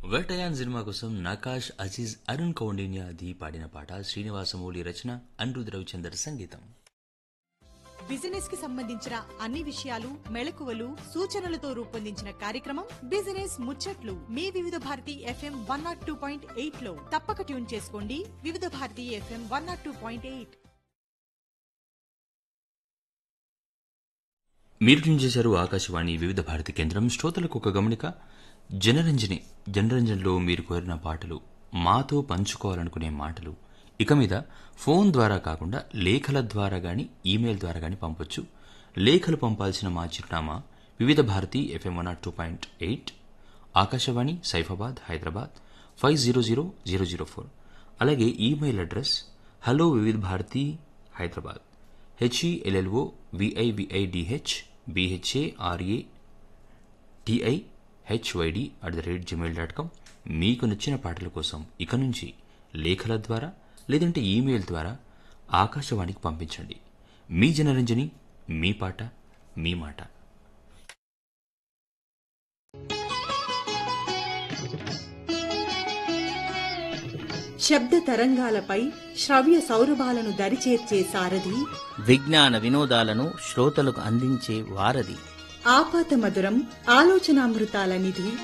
Vettaiyan cinema కోసం నకాష్ అజీజ్ అరుణ్ కౌండిన్యాది పాడిన పాట శ్రీనివాసమూలి రచన అనిరుద్ రవిచందర్ సంగీతం బిజినెస్ కి సంబంధించిన అన్ని విషయాలు మెళకువలు సూచనలతో రూపొందించిన కార్యక్రమం బిజినెస్ ముచ్చట్లు మీ Vividh Bharati FM one not two point eight లో తప్పక ట్యూన్ చేసుకోండి Vividh Bharati FM one not two point eight మీరు ట్యూన్ చేశారు ఆకాశవాణి వివిధ భారతి కేంద్రం శ్రోతలకు ఒక గమనిక జనరంజని జనరంజన్లో మీరు కోరిన పాటలు మాతో పంచుకోవాలనుకునే మాటలు ఇక మీద ఫోన్ ద్వారా కాకుండా లేఖల ద్వారా గాని ఈమెయిల్ ద్వారా గాని పంపొచ్చు లేఖలు పంపాల్సిన మా చిరునామా Vividh Bharati FM one two point eight Akashvani Saifabad Hyderabad five zero zero zero zero four అలాగే email address hello Vividh Bharati Hyderabad H E L L O V I V I D H B H A R A T I H Y D at the rate gmail dot com మీకు నచ్చిన పాటల కోసం ఇక నుంచి లేఖల ద్వారా లేదంటే ఈమెయిల్ ద్వారా ఆకాశవాణికి పంపించండి మీ జనరంజని మీ పాట మీ మాట శబ్ద తరంగాలపై శ్రవ్య సౌరభాలను దరిచేర్చే సారథి విజ్ఞాన వినోదాలను శ్రోతలకు అందించే వారధి ఆపాత మధురం ఆలోచనామృతాల నిధి